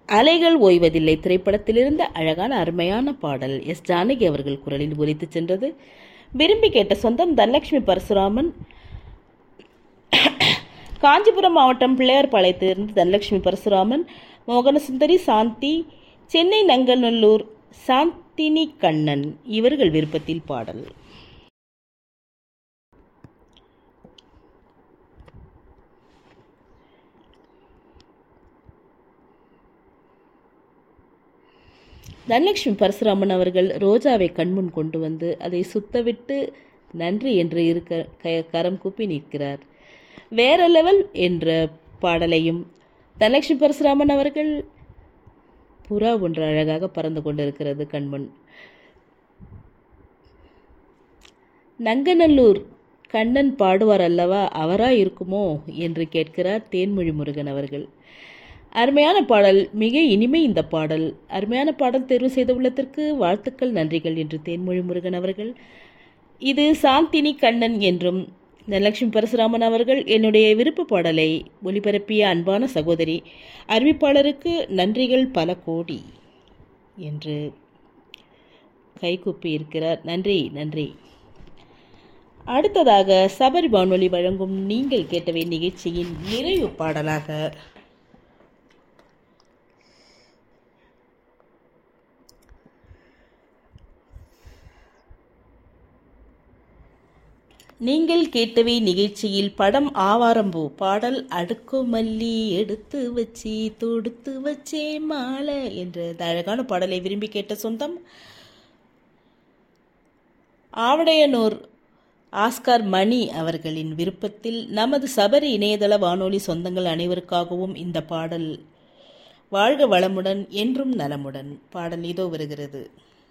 அலைகள் ஓய்வதில்லை திரைப்படத்திலிருந்த அழகான அருமையான பாடல் எஸ் ஜானகி அவர்கள் குரலில் ஒலித்துச் சென்றது விரும்பி கேட்ட சொந்தம் தனலட்சுமி பரசுராமன் காஞ்சிபுரம் மாவட்டம் பிள்ளையார்பாளையத்திலிருந்து தனலட்சுமி பரசுராமன் மோகனசுந்தரி சாந்தி சென்னை நங்கநல்லூர் சாந்தினி கண்ணன் இவர்கள் விருப்பத்தில் பாடல் தனலட்சுமி பரசுராமன் அவர்கள் ரோஜாவை கண்முன் கொண்டு வந்து அதை சுத்தவிட்டு நன்றி என்று இருக்க க- கரம் கூப்பி நிற்கிறார் வேற லெவல் என்ற பாடலையும் தனலட்சுமி பரசுராமன் அவர்கள் புறா ஒன்று அழகாக பறந்து கொண்டிருக்கிறது கண்முன் நங்கநல்லூர் கண்ணன் பாடுவார் அல்லவா அவரா இருக்குமோ என்று கேட்கிறார் தேன்மொழி முருகன் அவர்கள் அருமையான பாடல் மிக இனிமை இந்த பாடல் அருமையான பாடல் தேர்வு செய்த உள்ளத்திற்கு வாழ்த்துக்கள் நன்றிகள் என்று தேன்மொழி முருகன் அவர்கள் இது சாந்தினி கண்ணன் என்றும் தனலட்சுமி பரசுராமன் அவர்கள் என்னுடைய விருப்ப பாடலை ஒலிபரப்பிய அன்பான சகோதரி அறிவிப்பாளருக்கு நன்றிகள் பல கோடி என்று கைகூப்பி இருக்கிறார் நன்றி நன்றி அடுத்ததாக சபரி வானொலி வழங்கும் நீங்கள் கேட்டவை நிகழ்ச்சியின் நிறைவு பாடலாக நீங்கள் கேட்டவை நிகழ்ச்சியில் படம் ஆவாரம்பூ பாடல் அடுக்குமல்லி எடுத்து வச்சி தொடுத்து வச்சே மாலை என்ற இந்த அழகான பாடலை விரும்பி கேட்ட சொந்தம் ஆவடையனூர் ஆஸ்கார் மணி அவர்களின் விருப்பத்தில் நமது சபரி இணையதள வானொலி சொந்தங்கள் அனைவருக்காகவும் இந்த பாடல் வாழ்க வளமுடன் என்றும் நலமுடன் பாடல் இதோ வருகிறது